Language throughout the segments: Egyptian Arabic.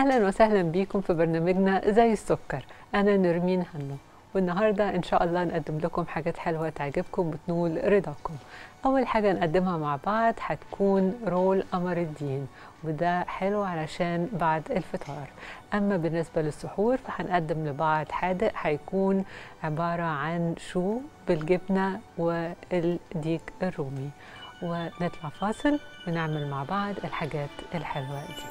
اهلا وسهلا بيكم في برنامجنا زي السكر انا نرمين هنو والنهارده ان شاء الله نقدم لكم حاجات حلوه تعجبكم وتنول رضاكم اول حاجه نقدمها مع بعض هتكون رول قمر الدين وده حلو علشان بعد الفطار اما بالنسبه للسحور فهنقدم لبعض حادق هيكون عباره عن شو بالجبنه والديك الرومي ونطلع فاصل ونعمل مع بعض الحاجات الحلوه دي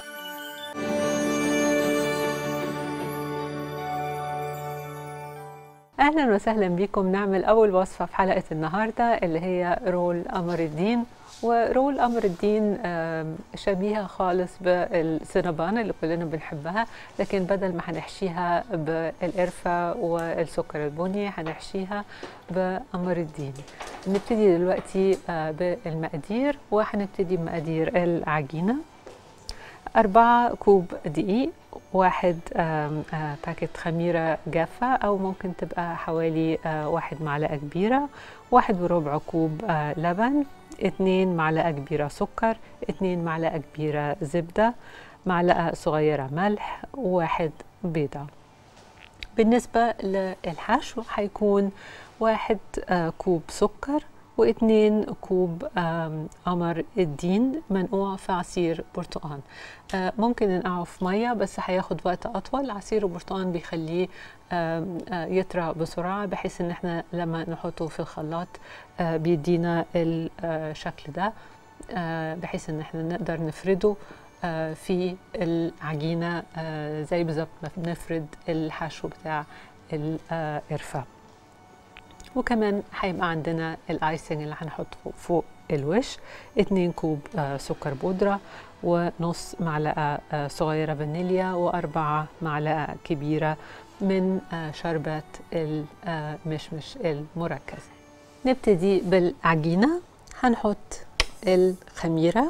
اهلا وسهلا بكم نعمل اول وصفه في حلقه النهارده اللي هي رول قمر الدين ورول قمر الدين شبيهه خالص بالسينابان اللي كلنا بنحبها لكن بدل ما هنحشيها بالقرفه والسكر البني هنحشيها بقمر الدين نبتدي دلوقتي بالمقادير وهنبتدي بمقادير العجينه أربعة كوب دقيق واحد باكت خميرة جافة أو ممكن تبقى حوالي واحد معلقة كبيرة واحد وربع كوب لبن اتنين معلقة كبيرة سكر اتنين معلقة كبيرة زبدة معلقة صغيرة ملح واحد بيضة بالنسبة للحشو هيكون واحد كوب سكر واتنين كوب قمر الدين منقوع في عصير برتقان ممكن ننقعه في ميه بس هياخد وقت اطول عصير البرتقان بيخليه يطرى بسرعه بحيث ان احنا لما نحطه في الخلاط بيدينا الشكل ده بحيث ان احنا نقدر نفرده في العجينه زي بالظبط ما بنفرد الحشو بتاع القرفه وكمان هيبقى عندنا الايسنج اللي هنحطه فوق الوش 2 كوب سكر بودرة ونص معلقة صغيرة فانيليا وأربعة معلقة كبيرة من شربات المشمش المركز نبتدي بالعجينة هنحط الخميرة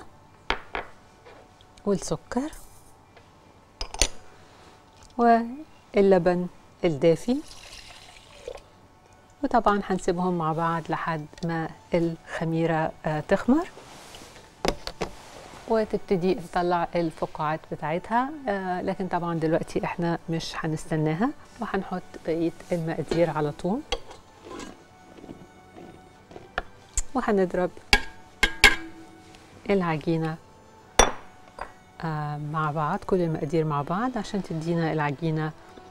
والسكر واللبن الدافي وطبعا هنسيبهم مع بعض لحد ما الخميرة تخمر وتبتدي تطلع الفقاعات بتاعتها لكن طبعا دلوقتي احنا مش هنستناها وهنحط بقية المقادير على طول وهنضرب العجينة مع بعض كل المقادير مع بعض عشان تدينا العجينه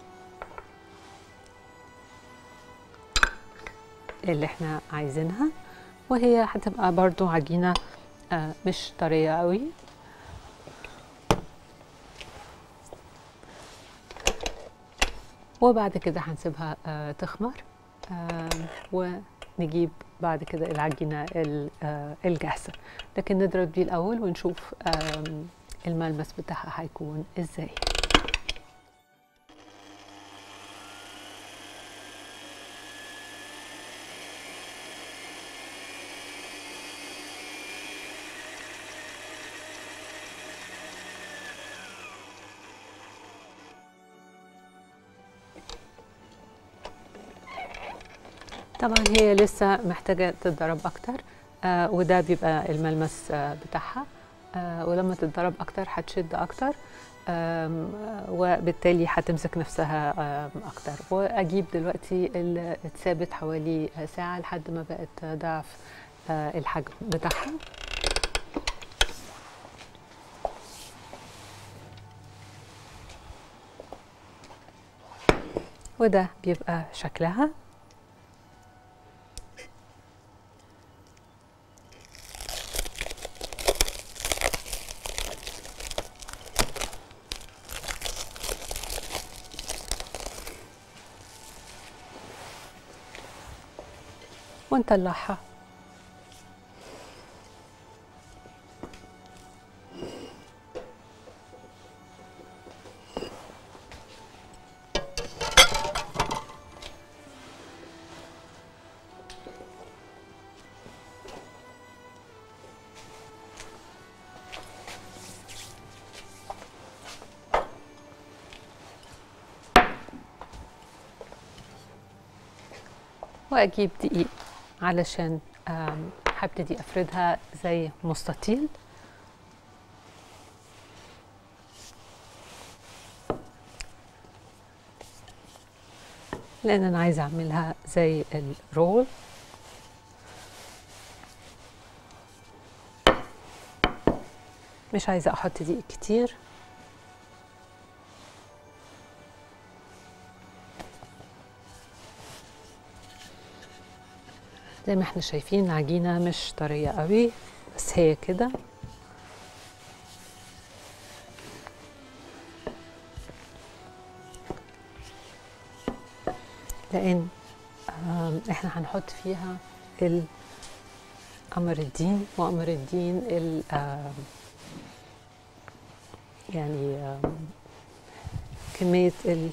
اللي احنا عايزينها وهي هتبقى برضو عجينة آه مش طرية قوي وبعد كده هنسيبها آه تخمر آه ونجيب بعد كده العجينة الجاهزة لكن نضرب دي الأول ونشوف الملمس بتاعها هيكون ازاي طبعا هي لسه محتاجة تتضرب أكتر آه وده بيبقى الملمس آه بتاعها آه ولما تتضرب أكتر هتشد أكتر وبالتالي هتمسك نفسها أكتر وأجيب دلوقتي اتثابت حوالي ساعة لحد ما بقت ضعف الحجم بتاعها وده بيبقى شكلها ونطلعها واجيب دقيق علشان هبتدي افردها زي مستطيل لان انا عايزه اعملها زي الرول مش عايزه احط دقيق كتير زي ما احنا شايفين العجينه مش طريه قوي بس هي كده لان آم، احنا هنحط فيها قمر الدين وقمر الدين ال آم، يعني آم، كمية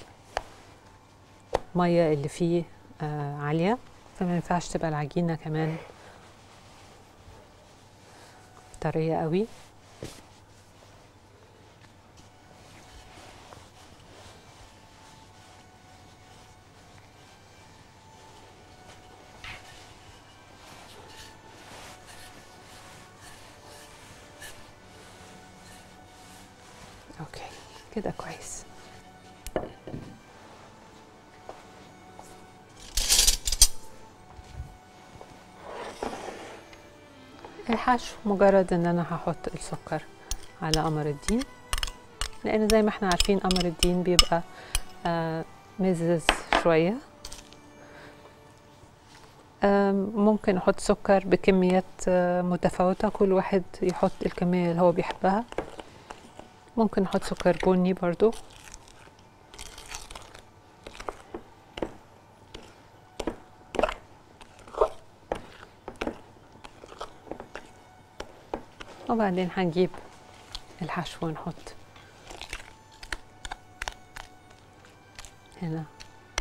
المية اللي فيه آه، عالية فما ينفعش تبقى العجينة كمان طرية قوي اوكي كده كويس الحشو مجرد ان انا هحط السكر على قمر الدين لان زي ما احنا عارفين قمر الدين بيبقى آه مزز شوية آم، ممكن احط سكر بكميات آه، متفاوتة كل واحد يحط الكمية اللي هو بيحبها ممكن احط سكر بني برضو وبعدين هنجيب الحشو ونحط هنا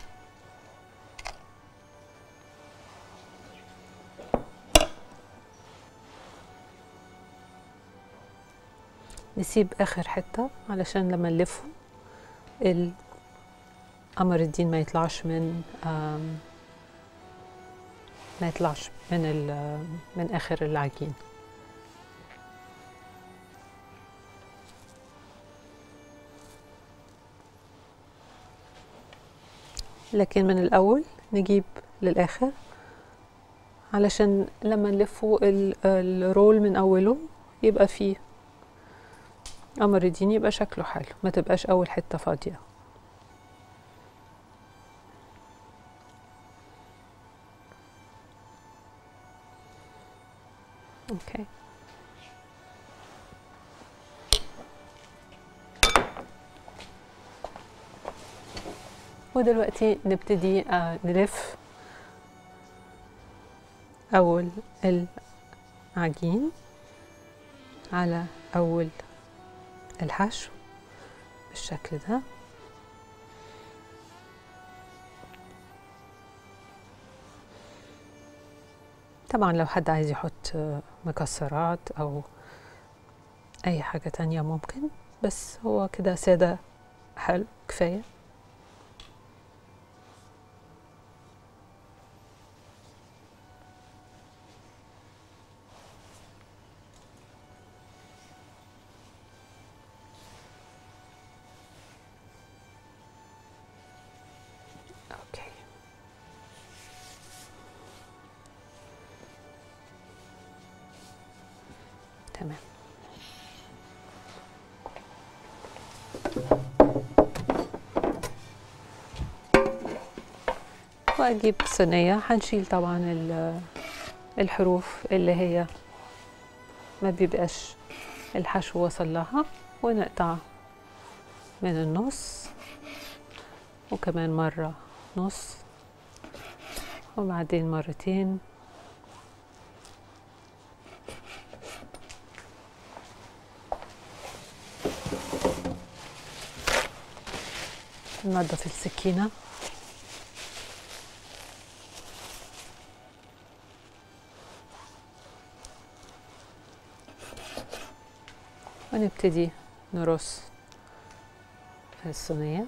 نسيب اخر حتة علشان لما نلفه ال- قمر الدين ما يطلعش من آم، ما يطلعش من ال- من اخر العجين لكن من الأول نجيب للآخر علشان لما نلفه ال- الرول من أوله يبقى فيه قمر الدين يبقى شكله حلو ما تبقاش أول حتة فاضية اوكي ودلوقتي نبتدي آه، نلف أول العجين على أول الحشو بالشكل ده طبعا لو حد عايز يحط آه، مكسرات أو أي حاجة تانية ممكن بس هو كده سادة حلو كفاية اوكي تمام واجيب صينية هنشيل طبعا ال- الحروف اللي هي ما بيبقاش الحشو وصل لها ونقطع من النص وكمان مرة نص وبعدين مرتين ننضف السكينة ونبتدي نرص في الصينية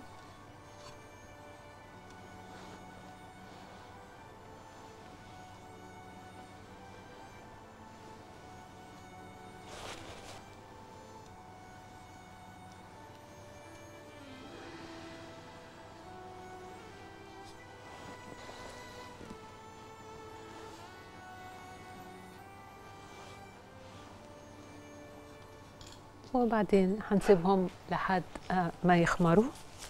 وبعدين هنسيبهم لحد آه، ما يخمروا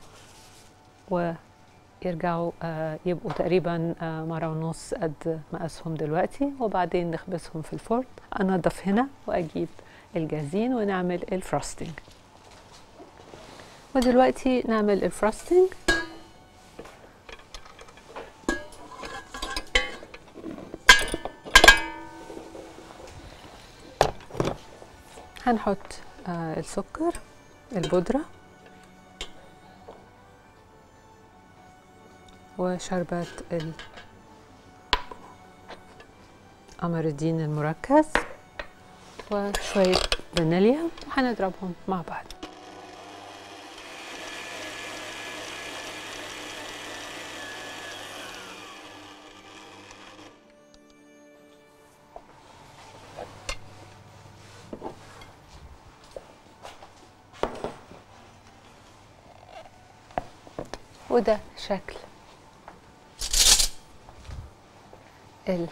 ويرجعوا آه، يبقوا تقريبا آه، مرة ونص قد مقاسهم دلوقتي وبعدين نخبزهم في الفرن أنضف هنا وأجيب الجاهزين ونعمل الفروستنج ودلوقتي نعمل الفروستنج هنحط آه السكر البودرة وشربات قمر الدين المركز وشوية فانيليا وهنضربهم مع بعض وده شكل ال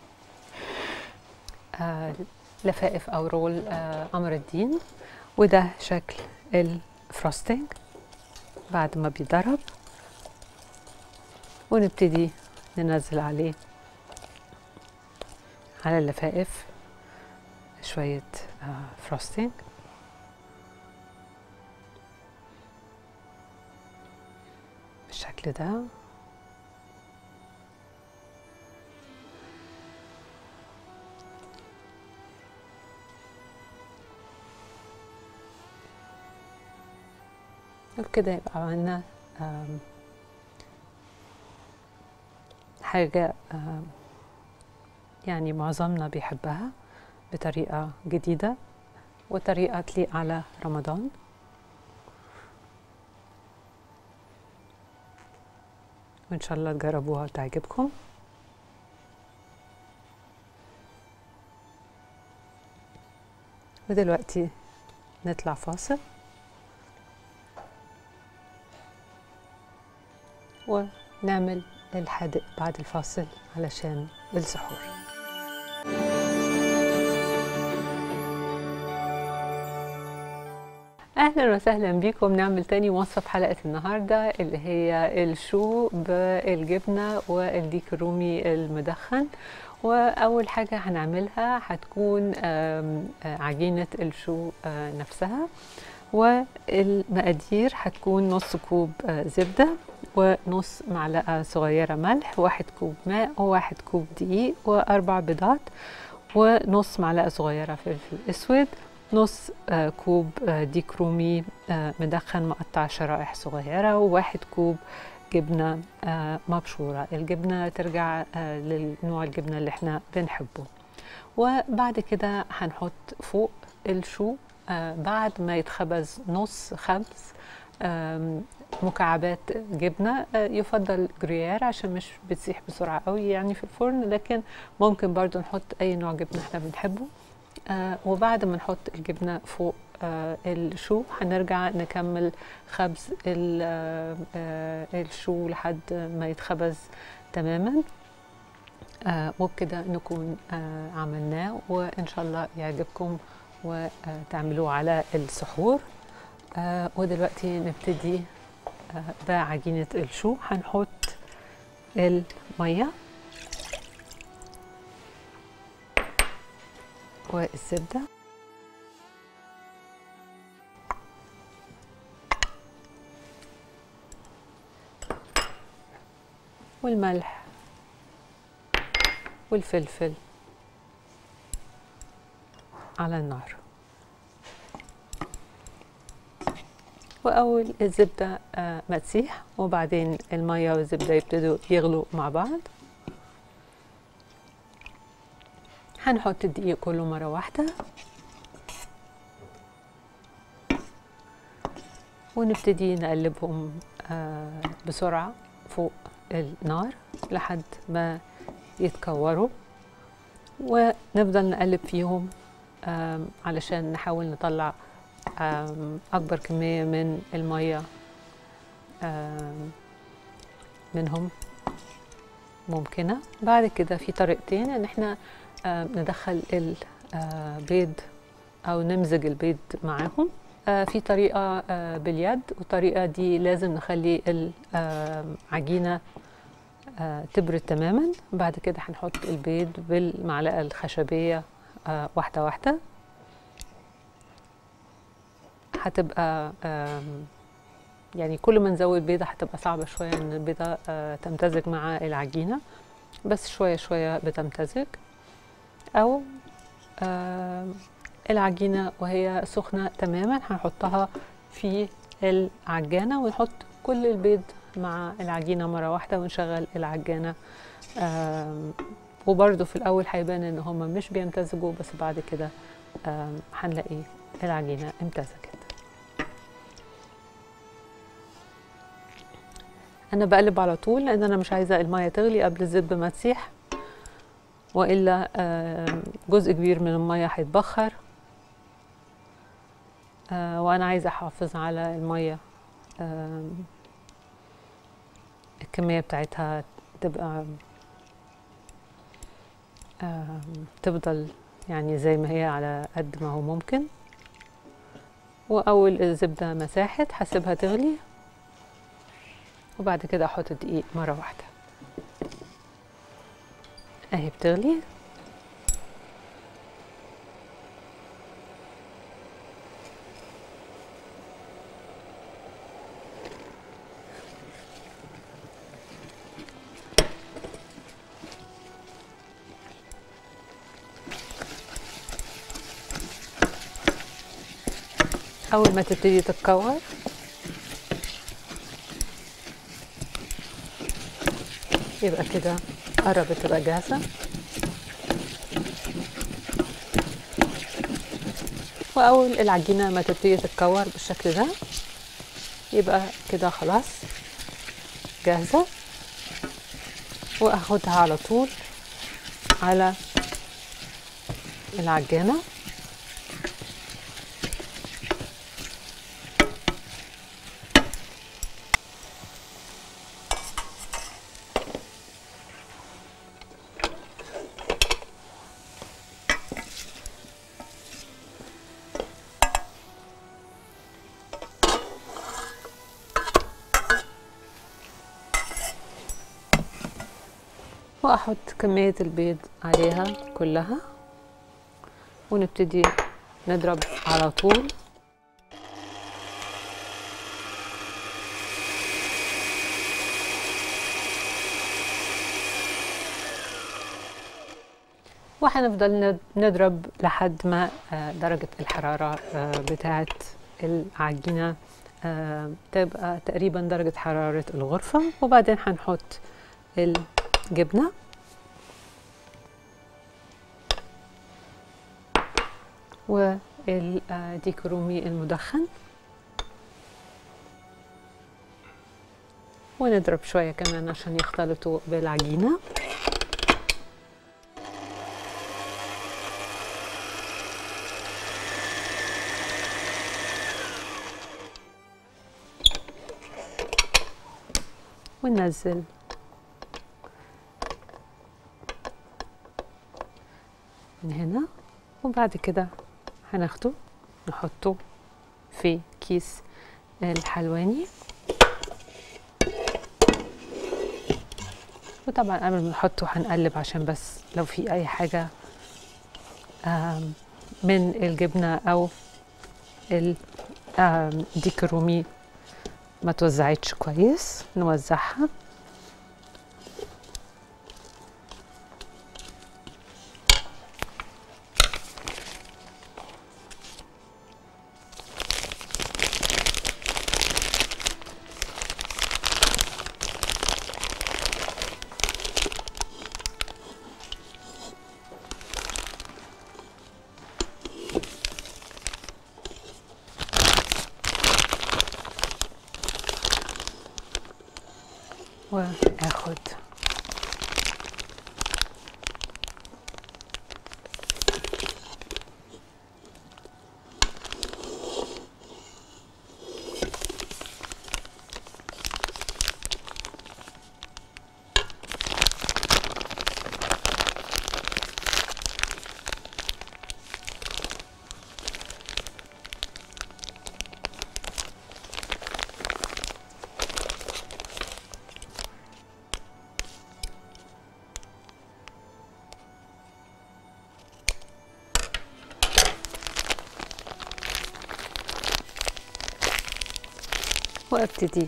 آه، لفائف او رول آه، قمر الدين وده شكل الفروستنج بعد ما بيضرب ونبتدي ننزل عليه على اللفائف شوية آه، فروستنج بالشكل ده وبكده يبقى عملنا آم، حاجة آم، يعني معظمنا بيحبها بطريقة جديدة وطريقة تليق على رمضان وإن شاء الله تجربوها وتعجبكم ودلوقتي نطلع فاصل ونعمل الحادق بعد الفاصل علشان السحور اهلا وسهلا بيكم نعمل تاني وصفه في حلقه النهارده اللي هي الشو بالجبنه والديك الرومي المدخن واول حاجه هنعملها هتكون آم، آه، عجينه الشو آه، نفسها والمقادير هتكون نص كوب آه، زبده ونص معلقه صغيره ملح واحد كوب ماء وواحد كوب دقيق واربع بيضات ونص معلقه صغيره فلفل اسود نص آه، كوب آه، ديك رومي آه، مدخن مقطع شرائح صغيرة وواحد كوب جبنة آه، مبشورة الجبنة ترجع آه، للنوع الجبنة اللي احنا بنحبه وبعد كده هنحط فوق الشو آه، بعد ما يتخبز نص خبز آم، مكعبات جبنة آه، يفضل جريير عشان مش بتسيح بسرعة قوي يعني في الفرن لكن ممكن برضو نحط أي نوع جبنة احنا بنحبه آه وبعد ما نحط الجبنة فوق آه الشو هنرجع نكمل خبز ال- آه آه الشو لحد ما يتخبز تماما آه وبكده نكون آه عملناه وإن شاء الله يعجبكم وتعملوه على السحور آه ودلوقتي نبتدي آه بعجينة الشو هنحط المية والزبدة والملح والفلفل على النار وأول الزبدة آه، ما تسيح وبعدين المية والزبدة يبتدوا يغلوا مع بعض هنحط الدقيق كله مرة واحدة ونبتدي نقلبهم آه، بسرعة فوق النار لحد ما يتكوروا ونفضل نقلب فيهم آم، علشان نحاول نطلع آم، أكبر كمية من المية آم، منهم ممكنة بعد كده في طريقتين ان احنا آه، ندخل البيض او نمزج البيض معاهم آه في طريقه آه باليد والطريقه دي لازم نخلي العجينه آه تبرد تماما بعد كده هنحط البيض بالمعلقه الخشبيه آه واحده واحده هتبقى يعني كل ما نزود بيضه هتبقى صعبه شويه ان البيضه آه تمتزج مع العجينه بس شويه شويه بتمتزج او آه العجينه وهي سخنه تماما هنحطها في العجانه ونحط كل البيض مع العجينه مره واحده ونشغل العجانه آه وبرده في الاول هيبان ان هما مش بيمتزجوا بس بعد كده هنلاقي العجينه امتزجت انا بقلب على طول لان انا مش عايزه الميه تغلي قبل الزبده ما تسيح والا جزء كبير من الميه هيتبخر وانا عايزه احافظ على الميه الكميه بتاعتها تبقى تفضل يعني زي ما هي على قد ما هو ممكن واول الزبده مساحت هسيبها تغلي وبعد كده احط الدقيق مره واحده اهي بتغلي اول ما تبتدي تتكور يبقى كده قربت تبقى جاهزة وأول العجينة ما تبتدي تتكور بالشكل ده يبقى كده خلاص جاهزة وأخدها على طول على العجانة واحط كمية البيض عليها كلها ونبتدي نضرب على طول وهنفضل نضرب لحد ما درجة الحرارة بتاعة العجينة تبقى تقريبا درجة حرارة الغرفة وبعدين هنحط الجبنة والديك رومي المدخن ونضرب شوية كمان عشان يختلطوا بالعجينة وننزل من هنا وبعد كده هناخده نحطه في كيس الحلواني وطبعا قبل ما نحطه هنقلب عشان بس لو في اي حاجة من الجبنة او الديك الرومي ما توزعتش كويس نوزعها واخد وابتدي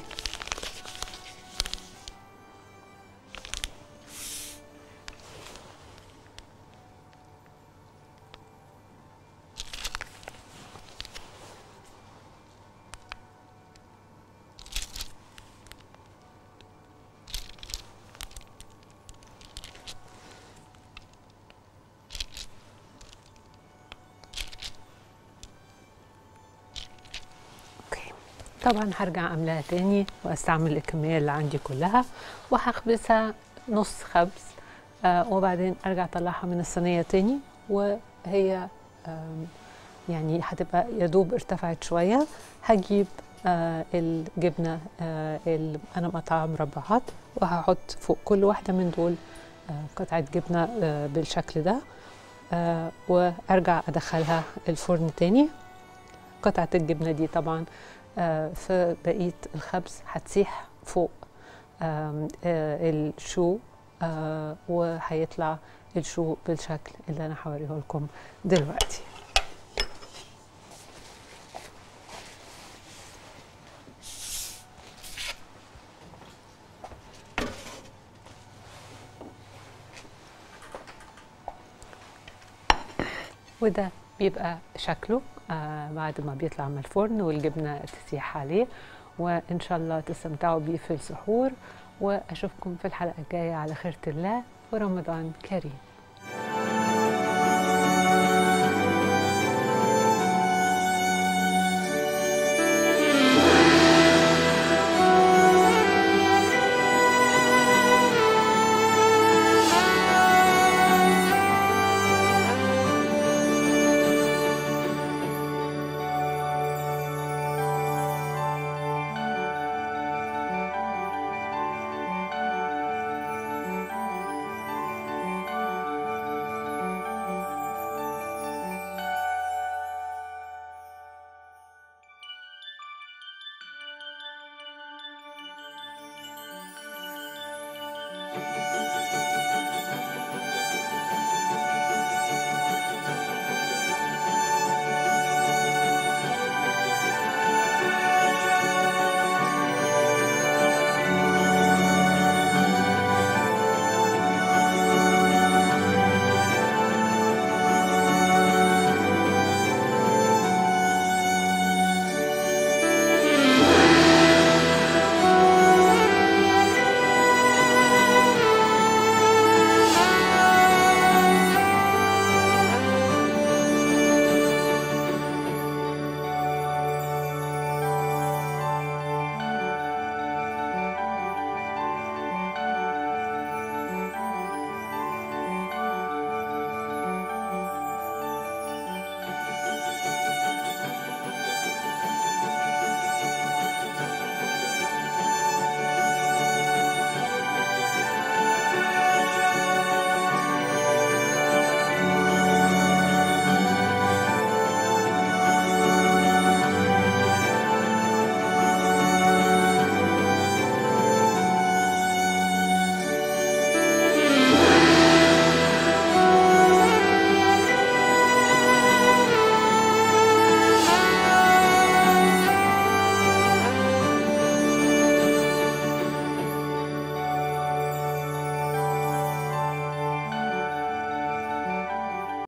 اوكي طبعا هرجع اعملها تاني واستعمل الكميه اللي عندي كلها وهخبزها نص خبز آه وبعدين ارجع اطلعها من الصينيه تاني وهي آم، يعني هتبقى يا دوب ارتفعت شويه هجيب آه الجبنه آه اللي انا مقطعها مربعات وهحط فوق كل واحده من دول آه قطعه جبنه آه بالشكل ده آه وارجع ادخلها الفرن تاني قطعة الجبنة دي طبعا آه، في بقية الخبز هتسيح فوق آم، آه، الشو آه، وهيطلع الشو بالشكل اللي أنا هوريه لكم دلوقتي وده بيبقى شكله آه بعد ما بيطلع من الفرن والجبنة تسيح عليه وإن شاء الله تستمتعوا بيه في السحور وأشوفكم في الحلقة الجاية على خيرة الله ورمضان كريم thank you